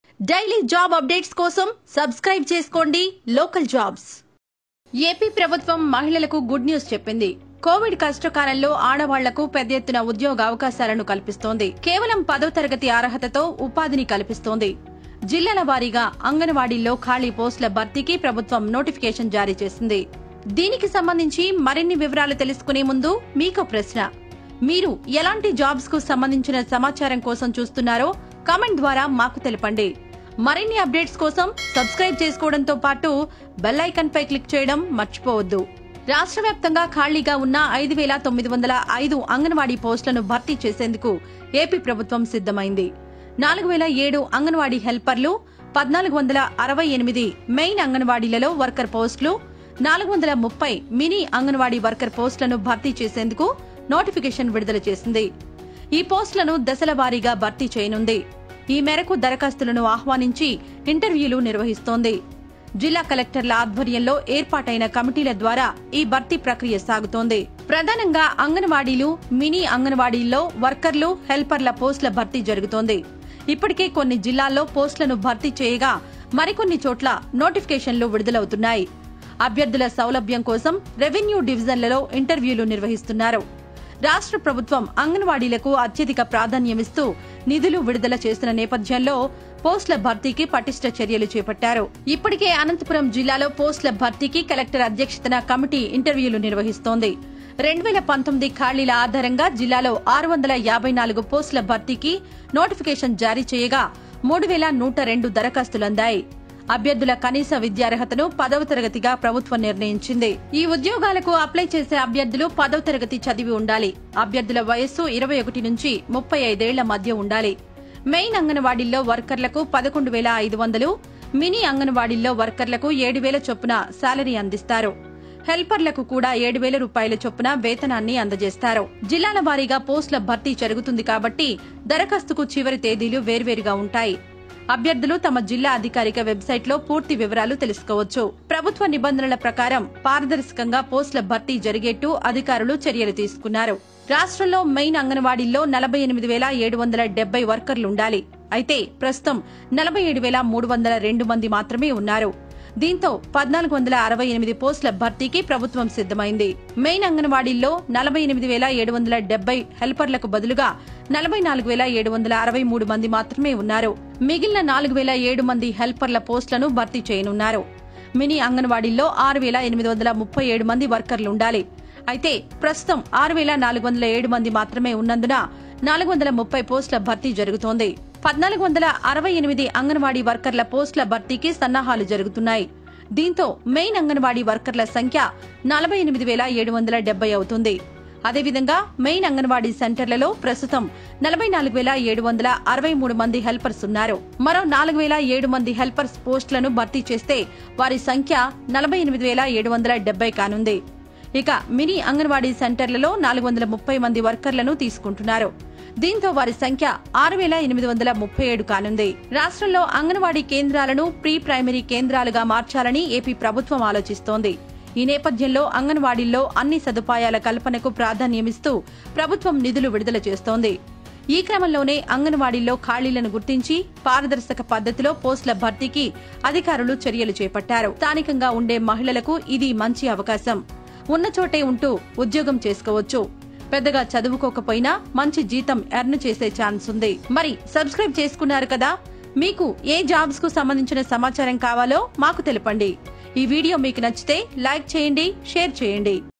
daily job updates కోసం subscribe చేసుకోండి local jobs AP ప్రభుత్వం మహిళలకు గుడ్ న్యూస్ చెప్పింది కోవిడ్ కష్టకాలంలో ఆడవాళ్లకు పెద్ద ఎత్తున ఉద్యోగ అవకాశాలను కల్పిస్తోంది కేవలం పదో తరగతి అర్హతతో ఉపాధిని కల్పిస్తోంది జిల్లాల వారీగా అంగన్వాడీల్లో ఖాళీ పోస్టుల భర్తీకి ప్రభుత్వం నోటిఫికేషన్ జారీ చేసింది దీనికి సంబంధించి మరిన్ని వివరాలు తెలుసుకునే ముందు మీకో ప్రశ్న మీరు ఎలాంటి జాబ్స్ కు సంబంధించిన సమాచారం కోసం చూస్తున్నారో కామెంట్ ద్వారా మాకు తెలపండి మరిన్ని అప్డేట్స్ కోసం సబ్స్క్రైబ్ చేసుకోవడంతో పాటు బెల్ ఐకాన్ పై క్లిక్ చేయడం మర్చిపోవద్దు రాష్ట్ర వ్యాప్తంగా ఖాళీగా ఉన్న ఐదు వేల తొమ్మిది వందల ఐదు అంగన్వాడీ పోస్టులను భర్తీ చేసేందుకు ఏపీ ప్రభుత్వం సిద్దమైంది నాలుగు వేల ఏడు అంగన్వాడీ హెల్పర్లు పద్నాలుగు వందల అరవై ఎనిమిది మెయిన్ అంగన్వాడీలలో వర్కర్ పోస్టులు నాలుగు వందల ముప్పై మినీ అంగన్వాడీ వర్కర్ పోస్టులను భర్తీ చేసేందుకు నోటిఫికేషన్ విడుదల చేసింది ఈ పోస్టులను దశల వారీగా భర్తీ చేయనుంది ఈ మేరకు దరఖాస్తులను ఆహ్వానించి ఇంటర్వ్యూలు నిర్వహిస్తోంది జిల్లా కలెక్టర్ల ఆధ్వర్యంలో ఏర్పాటైన కమిటీల ద్వారా ఈ భర్తీ ప్రక్రియ సాగుతోంది ప్రధానంగా అంగన్వాడీలు మినీ అంగన్వాడీల్లో వర్కర్లు హెల్పర్ల పోస్టుల భర్తీ జరుగుతోంది ఇప్పటికే కొన్ని జిల్లాల్లో పోస్టులను భర్తీ చేయగా మరికొన్ని చోట్ల నోటిఫికేషన్లు విడుదలవుతున్నాయి అభ్యర్థుల సౌలభ్యం కోసం రెవెన్యూ డివిజన్లలో ఇంటర్వ్యూలు నిర్వహిస్తున్నారు రాష్ట్ర ప్రభుత్వం అంగన్వాడీలకు అత్యధిక ప్రాధాన్యమిస్తూ నిధులు విడుదల చేస్తున్న నేపథ్యంలో పోస్టుల భర్తీకి పటిష్ట చర్యలు చేపట్టారు ఇప్పటికే అనంతపురం జిల్లాలో పోస్టుల భర్తీకి కలెక్టర్ అధ్యక్షతన కమిటీ ఇంటర్వ్యూలు నిర్వహిస్తోంది రెండు వేల పంతొమ్మిది ఖాళీల ఆధారంగా జిల్లాలో ఆరు వందల యాభై నాలుగు పోస్టుల భర్తీకి నోటిఫికేషన్ జారీ చేయగా మూడు వేల నూట రెండు దరఖాస్తులు అందాయి అభ్యర్థుల కనీస విద్యార్హతను పదవ తరగతిగా ప్రభుత్వం నిర్ణయించింది ఈ ఉద్యోగాలకు అప్లై చేసే అభ్యర్థులు పదవ తరగతి చదివి ఉండాలి అభ్యర్థుల వయస్సు ఇరవై ఒకటి నుంచి ముప్పై ఐదేళ్ల మధ్య ఉండాలి మెయిన్ అంగన్వాడీల్లో వర్కర్లకు పదకొండు వేల ఐదు వందలు మినీ అంగన్వాడీల్లో వర్కర్లకు ఏడు వేల చొప్పున శాలరీ అందిస్తారు హెల్పర్లకు కూడా ఏడు వేల రూపాయల చొప్పున వేతనాన్ని అందజేస్తారు జిల్లాల వారీగా పోస్టుల భర్తీ జరుగుతుంది కాబట్టి దరఖాస్తుకు చివరి తేదీలు వేర్వేరుగా ఉంటాయి అభ్యర్థులు తమ జిల్లా అధికారిక వెబ్సైట్లో పూర్తి వివరాలు తెలుసుకోవచ్చు ప్రభుత్వ నిబంధనల ప్రకారం పారదర్శకంగా పోస్టుల భర్తీ జరిగేట్టు అధికారులు చర్యలు తీసుకున్నారు రాష్ట్రంలో మెయిన్ అంగన్వాడీల్లో నలభై ఎనిమిది వేల ఏడు వందల డెబ్బై వర్కర్లుండాలి అయితే ప్రస్తుతం నలభై ఏడు వేల మూడు వందల రెండు మంది మాత్రమే ఉన్నారు దీంతో పద్నాలుగు వందల అరవై ఎనిమిది పోస్టుల భర్తీకి ప్రభుత్వం సిద్దమైంది మెయిన్ అంగన్వాడీల్లో నలభై ఎనిమిది వేల ఏడు వందల డెబ్బై హెల్పర్లకు బదులుగా నలభై నాలుగు వేల ఏడు వందల అరవై మూడు మంది మాత్రమే ఉన్నారు మిగిలిన నాలుగు వేల ఏడు మంది హెల్పర్ల పోస్టులను భర్తీ చేయనున్నారు మినీ అంగన్వాడీల్లో ఆరు వేల ఎనిమిది వందల ముప్పై ఏడు మంది వర్కర్లు ఉండాలి అయితే ప్రస్తుతం ఆరు వేల నాలుగు వందల ఏడు మంది మాత్రమే ఉన్నందున నాలుగు వందల ముప్పై పోస్టుల భర్తీ జరుగుతోంది పద్నాలుగు వందల అరవై ఎనిమిది అంగన్వాడీ వర్కర్ల పోస్టుల భర్తీకి సన్నాహాలు జరుగుతున్నాయి దీంతో మెయిన్ అంగన్వాడీ వర్కర్ల సంఖ్య నలభై ఎనిమిది వేల ఏడు వందల డెబ్బై అవుతుంది అదేవిధంగా మెయిన్ అంగన్వాడీ సెంటర్లలో ప్రస్తుతం నలభై నాలుగు వేల ఏడు వందల అరవై మూడు మంది హెల్పర్స్ ఉన్నారు మరో నాలుగు వేల ఏడు మంది హెల్పర్స్ పోస్టులను భర్తీ చేస్తే వారి సంఖ్య నలభై ఎనిమిది వేల ఏడు వందల డెబ్బై కానుంది ఇక మినీ అంగన్వాడీ సెంటర్లలో నాలుగు వందల ముప్పై మంది వర్కర్లను తీసుకుంటున్నారు దీంతో వారి సంఖ్య ఆరు వేల ఎనిమిది వందల ముప్పై ఏడు కానుంది రాష్ట్రంలో అంగన్వాడీ కేంద్రాలను ప్రీ ప్రైమరీ కేంద్రాలుగా మార్చాలని ఏపీ ప్రభుత్వం ఆలోచిస్తోంది ఈ నేపథ్యంలో అంగన్వాడీల్లో అన్ని సదుపాయాల కల్పనకు ప్రాధాన్యమిస్తూ ప్రభుత్వం నిధులు విడుదల చేస్తోంది ఈ క్రమంలోనే అంగన్వాడీల్లో ఖాళీలను గుర్తించి పారదర్శక పద్ధతిలో పోస్టుల భర్తీకి అధికారులు చర్యలు చేపట్టారు స్థానికంగా ఉండే మహిళలకు ఇది మంచి అవకాశం ఉన్న చోటే ఉంటూ ఉద్యోగం చేసుకోవచ్చు పెద్దగా చదువుకోకపోయినా మంచి జీతం ఎర్న్ చేసే ఛాన్స్ ఉంది మరి సబ్స్క్రైబ్ చేసుకున్నారు కదా మీకు ఏ జాబ్స్ కు సంబంధించిన సమాచారం కావాలో మాకు తెలపండి ఈ వీడియో మీకు నచ్చితే లైక్ చేయండి షేర్ చేయండి